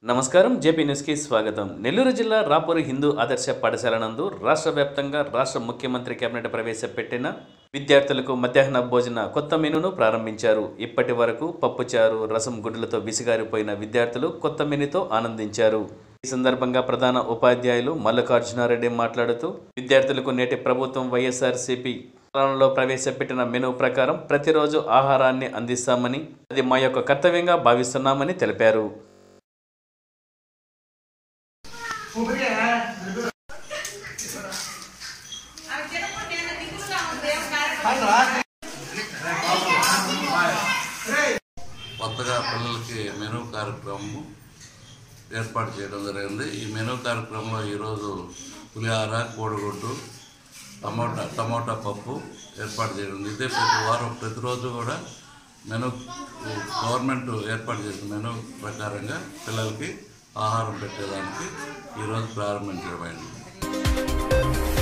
నమస్కారం జేపీ న్యూస్కి స్వాగతం నెల్లూరు జిల్లా రాపూరి హిందూ ఆదర్శ పాఠశాల నందు రాష్ట్ర వ్యాప్తంగా రాష్ట్ర ముఖ్యమంత్రి కేబినెట్ ప్రవేశపెట్టిన విద్యార్థులకు మధ్యాహ్న భోజన కొత్త మెనూను ప్రారంభించారు ఇప్పటి వరకు పప్పుచారు రసం గుడ్లతో విసిగారిపోయిన విద్యార్థులు కొత్త మెనూతో ఆనందించారు ఈ సందర్భంగా ప్రధాన ఉపాధ్యాయులు మల్లికార్జునారెడ్డి మాట్లాడుతూ విద్యార్థులకు నేటి ప్రభుత్వం వైఎస్ఆర్సీపీ పాలనలో ప్రవేశపెట్టిన మెనూ ప్రకారం ప్రతిరోజు ఆహారాన్ని అందిస్తామని అది మా యొక్క కర్తవ్యంగా భావిస్తున్నామని తెలిపారు కొత్తగా పిల్లలకి మెనూ కార్యక్రమం ఏర్పాటు చేయడం జరిగింది ఈ మెనూ కార్యక్రమంలో ఈరోజు పులిహార కోడిగుడ్డు టమోటా టమోటా పప్పు ఏర్పాటు చేయడం ఇదే ప్రతి వారం ప్రతిరోజు కూడా మెనూ గవర్నమెంట్ ఏర్పాటు చేసిన మెనూ ప్రకారంగా పిల్లలకి ఆహారం పెట్టేదానికి ఈరోజు ప్రారంభించడమైంది